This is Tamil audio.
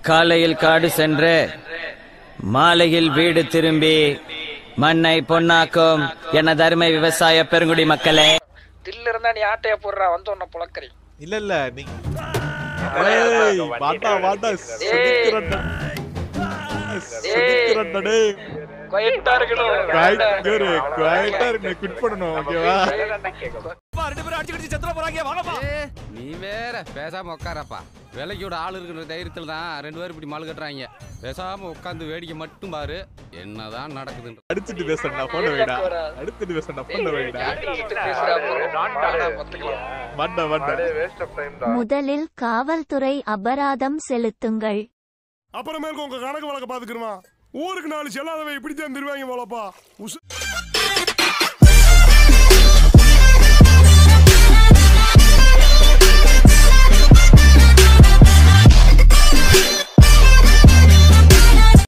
காலையில் காடு சென்று மாலையில் வீடு திரும்பி மண்ணை பொன்னாக்கும் எனது அருமை விவசாய பெருங்குடி மக்களே தில்லு இருந்தா நீ ஆட்டைய போடுறா வந்து உன்னை புழக்கறி இல்ல இல்ல நீ ஏய், வாடா வாடா செதுக்குறடா செதுக்குறடா டேய் குவைட்டா இருக்கணும் குவைட் இரு குவைட்டா இருக்கு குவிட் பண்ணனும் ஓகேவா நீ வேற பேசாம உட்காரப்பா விலைக்கு விட ஆள் இருக்கிற தைரியத்துல தான் ரெண்டு பேரும் இப்படி மாலு கட்டுறாங்க பேசாம உட்காந்து வேடிக்கை மட்டும் பாரு என்னதான் நடக்குதுன்ற அடிச்சிட்டு பேசறா போன வைடா அடிச்சிட்டு பேசறா போன வைடா பேசுறா பாத்துக்கலாம் வாடா வாடா முதலில் காவல்துறை அபராதம் செலுத்துங்கள் அப்புறமேலுக்கு உங்க கணக்கு வழக்க பாத்துக்கிறமா ஊருக்கு நாலு செல்லாதவன் இப்படித்தான் திருவாங்க போலப்பா உசு